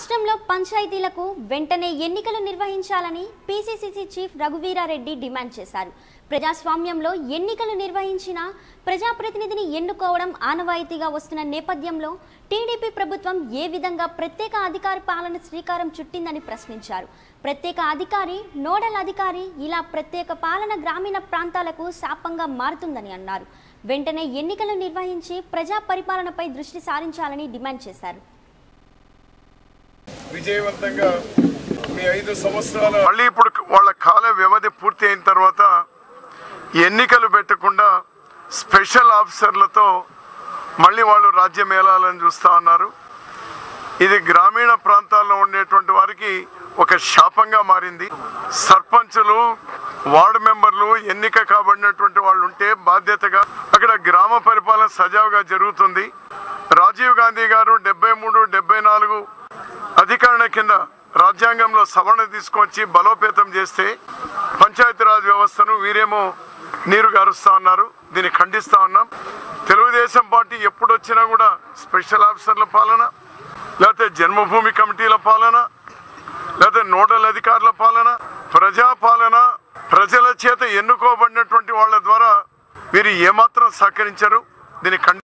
రాష్ట్రంలో పంచాయతీలకు వెంటనే ఎన్నికలు నిర్వహించాలని పీసీసీసీ చీఫ్ రఘువీరారెడ్డి డిమాండ్ చేశారు ప్రజాస్వామ్యంలో ఎన్నికలు నిర్వహించిన ప్రజాప్రతినిధిని ఎన్నుకోవడం ఆనవాయితీగా వస్తున్న నేపథ్యంలో టీడీపీ ప్రభుత్వం ఏ విధంగా ప్రత్యేక అధికారి పాలన శ్రీకారం చుట్టిందని ప్రశ్నించారు ప్రత్యేక అధికారి నోడల్ అధికారి ఇలా ప్రత్యేక పాలన గ్రామీణ ప్రాంతాలకు శాపంగా మారుతుందని అన్నారు వెంటనే ఎన్నికలు నిర్వహించి ప్రజా పరిపాలనపై దృష్టి సారించాలని డిమాండ్ చేశారు విజయవంతంగా మీ ఐదు సంవత్సరాల మళ్ళీ ఇప్పుడు వాళ్ళ కాల వ్యవధి పూర్తి అయిన తర్వాత ఎన్నికలు పెట్టకుండా స్పెషల్ ఆఫీసర్లతో మళ్ళీ వాళ్ళు రాజ్యం ఏలాలని చూస్తూ ఉన్నారు ఇది గ్రామీణ ప్రాంతాల్లో ఉండేటువంటి వారికి ఒక శాపంగా మారింది సర్పంచులు వార్డు మెంబర్లు ఎన్నిక కాబడినటువంటి వాళ్ళు ఉంటే బాధ్యతగా అక్కడ గ్రామ పరిపాలన సజావుగా జరుగుతుంది రాజీవ్ గాంధీ గారు డెబ్బై మూడు డెబ్బై నాలుగు అధికరణ కింద రాజ్యాంగంలో సవరణ తీసుకొచ్చి బలోపేతం చేస్తే పంచాయతీరాజ్ వ్యవస్థను వీరేమో నీరు గారుస్తా ఉన్నారు దీన్ని ఖండిస్తా ఉన్నాం తెలుగుదేశం పార్టీ ఎప్పుడు వచ్చినా కూడా స్పెషల్ ఆఫీసర్ల పాలన లేకపోతే జన్మభూమి కమిటీల పాలన లేకపోతే నోడల్ అధికారుల పాలన ప్రజా పాలన ప్రజల చేత ఎన్నుకోబడినటువంటి వాళ్ళ ద్వారా వీరు ఏమాత్రం సహకరించరు దీన్ని ఖండి